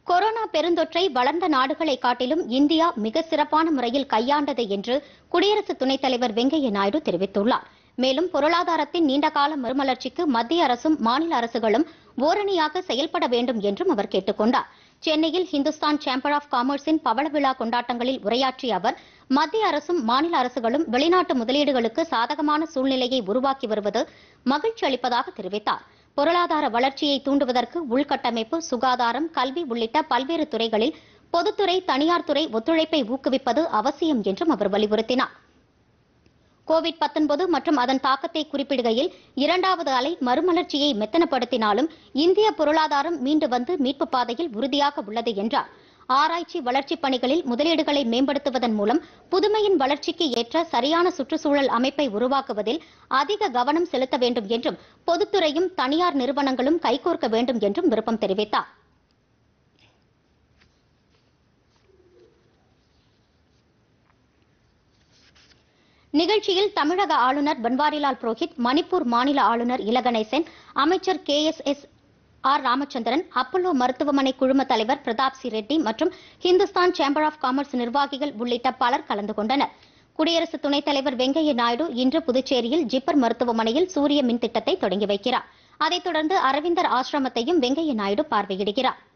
corona பெருந்தொற்றை வளர்ந்த நாடுகளை காட்டிலும் இந்தியா மிக சிறப்பான முறையில் கையாண்டது என்று குடியரசு துணைத் தலைவர் வெங்கையா நாயுடு தெரிவித்துள்ளார் மேலும் பொருளாதாரத்தின் நீண்டகால மறுமலர்ச்சிக்கு மத்திய அரசும் மாநில அரசுகளும் ஓரணியாக செயல்பட வேண்டும் என்றும் அவர் கேட்டுக் கொண்டார் சென்னையில் ஹிந்துஸ்தான் சேம்பர் ஆஃப் காமர்ஸின் பவள விழா கொண்டாட்டங்களில் உரையாற்றிய அவர் மத்திய அரசும் மாநில அரசுகளும் வெளிநாட்டு முதலீடுகளுக்கு சாதகமான சூழ்நிலையை உருவாக்கி வருவது மகிழ்ச்சி அளிப்பதாக தெரிவித்தார் பொருளாதார வளர்ச்சியை தூண்டுவதற்கு உள்கட்டமைப்பு சுகாதாரம் கல்வி உள்ளிட்ட பல்வேறு துறைகளில் பொதுத்துறை தனியார் துறை ஒத்துழைப்பை ஊக்குவிப்பது அவசியம் என்றும் அவர் வலியுறுத்தினார் கோவிட் 19 மற்றும் அதன் தாக்கத்தை குறிப்பிடுகையில் இரண்டாவது அலை மறுமலர்ச்சியை மெத்தனப்படுத்தினாலும் இந்திய பொருளாதாரம் மீண்டு வந்து மீட்பு பாதையில் உறுதியாக உள்ளது என்றார் ஆராய்ச்சி வளர்ச்சிப் பணிகளில் முதலீடுகளை மேம்படுத்துவதன் மூலம் புதுமையின் வளர்ச்சிக்கு ஏற்ற சரியான சுற்றுச்சூழல் அமைப்பை உருவாக்குவதில் அதிக கவனம் செலுத்த வேண்டும் என்றும் பொதுத்துறையும் தனியார் நிறுவனங்களும் கைகோர்க்க வேண்டும் என்றும் விருப்பம் தெரிவித்தார் நிகழ்ச்சியில் தமிழக ஆளுநர் பன்வாரிலால் புரோஹித் மணிப்பூர் மாநில ஆளுநர் இலகணேசன் அமைச்சர் K S S R Ramachandran Apollo மருத்துவமனை குழும தலைவர் பிரதாப் சி ரெட்டி மற்றும் ஹிந்துஸ்தான் சேம்பர் ஆஃப் காமர்ஸ் நிர்வாகிகள் உள்ளிட்ட பலர் கலந்து கொண்டனர் குடியரசு துணைத் தலைவர் வெங்கையா நாயுடு இன்று புதுச்சேரியில் ஜிப்மர் மருத்துவமனையில் சூரிய மின் திட்டத்தை தொடங்கி வைக்கிறார் அதைத் தொடர்ந்து அரவிந்தர் ஆசிரமத்தையும் வெங்கையா நாயுடு பார்வையிடுகிறார்